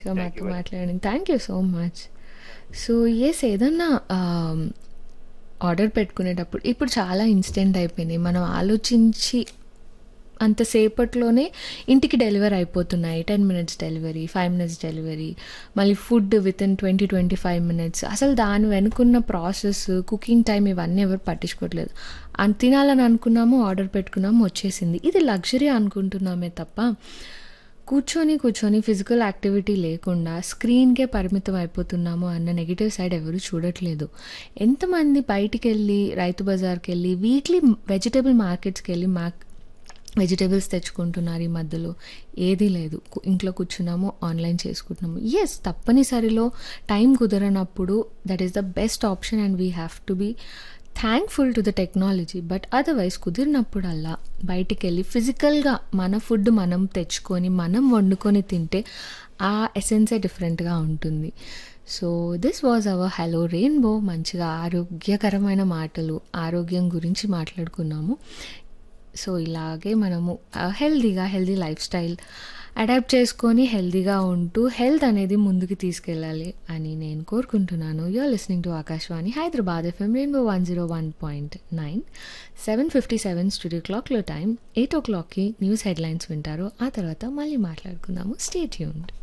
గా థ్యాంక్ మాతో you madam మాట్లాడండి thank you so much so yes ఏదన్నా ఆర్డర్ పెట్టుకునేటప్పుడు ఇప్పుడు చాలా ఇన్స్టెంట్ అయిపోయినాయి మనం ఆలోచించి అంతసేపట్లోనే ఇంటికి డెలివరీ అయిపోతున్నాయి ten minutes delivery five minutes delivery మళ్ళీ food within twenty twenty five minutes అసలు దాని వెనుకున్న ప్రాసెస్ కుకింగ్ టైం ఇవన్నీ ఎవరు పట్టించుకోవట్లేదు అని తినాలని అనుకున్నాము ఆర్డర్ పెట్టుకున్నాము వచ్చేసింది ఇది లగ్జరీ అనుకుంటున్నామే తప్ప కూర్చొని కూర్చొని ఫిజికల్ యాక్టివిటీ లేకుండా స్క్రీన్కే పరిమితం అయిపోతున్నాము అన్న నెగిటివ్ సైడ్ ఎవరు చూడట్లేదు ఎంతమంది బయటికి వెళ్ళి రైతు బజార్కి వెళ్ళి వీక్లీ వెజిటేబుల్ మార్కెట్స్కి వెళ్ళి మా వెజిటేబుల్స్ తెచ్చుకుంటున్నారు ఈ మధ్యలో ఏదీ లేదు కు- ఇంట్లో కూర్చున్నాము ఆన్లైన్ చేసుకుంటున్నాము ఎస్ తప్పనిసరిలో టైం కుదరనప్పుడు that is the best option and we have to be thankful to the technology but otherwise కుదిరినప్పుడల్లా బయటికి వెళ్ళి ఫిజికల్గా మన ఫుడ్ మనం తెచ్చుకొని మనం వండుకొని తింటే ఆ ఎసెన్సే డిఫరెంట్గా ఉంటుంది so this was our hello rainbow మంచిగా ఆరోగ్యకరమైన మాటలు ఆరోగ్యం గురించి మాట్లాడుకున్నాము సో ఇలాగే మనము హెల్దీగా హెల్దీ లైఫ్ స్టైల్ అడాప్ట్ చేసుకొని హెల్దీగా ఉంటూ హెల్త్ అనేది ముందుకు తీసుకెళ్ళాలి అని నేను కోరుకుంటున్నాను you're listening to Akashvani Hyderabad FM rainbow one zero one point nine seven fifty seven studio క్లాక్లో టైం ఎయిట్ ఓ క్లాక్కి న్యూస్ హెడ్లైన్స్ వింటారు ఆ తర్వాత మళ్ళీ మాట్లాడుకుందాము స్టే ట్యూన్డ్